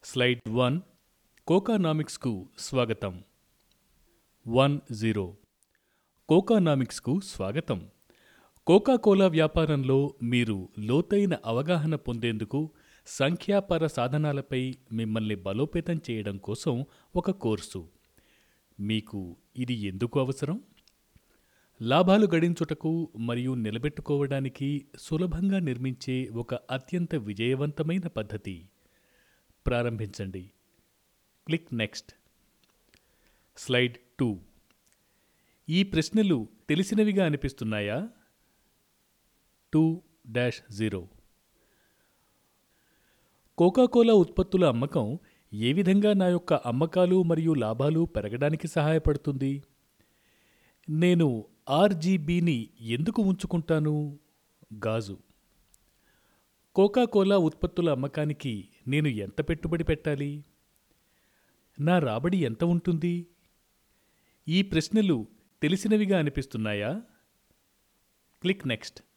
slide one కోకానామిక్స్కు స్వాగతం one zero కోకానామిక్స్కు స్వాగతం Coca Cola వ్యాపారంలో మీరు లోతైన అవగాహన పొందేందుకు సంఖ్యాపర సాధనాలపై మిమ్మల్ని బలోపేతం చేయడం కోసం ఒక కోర్సు మీకు ఇది ఎందుకు అవసరం లాభాలు గడించుటకు మరియు నిలబెట్టుకోవడానికి సులభంగా నిర్మించే ఒక అత్యంత విజయవంతమైన పద్ధతి ప్రారంభించండి క్లిక్ నెక్స్ట్ స్లైడ్ టూ ఈ ప్రశ్నలు తెలిసినవిగా అనిపిస్తున్నాయా టూ డాష్ జీరో కోకాకోలా ఉత్పత్తుల అమ్మకం ఏ విధంగా నా యొక్క అమ్మకాలు మరియు లాభాలు పెరగడానికి సహాయపడుతుంది నేను ఆర్జీబీని ఎందుకు ఉంచుకుంటాను గాజు కోకాకోలా ఉత్పత్తుల అమ్మకానికి నేను ఎంత పెట్టుబడి పెట్టాలి నా రాబడి ఎంత ఉంటుంది ఈ ప్రశ్నలు తెలిసినవిగా అనిపిస్తున్నాయా క్లిక్ నెక్స్ట్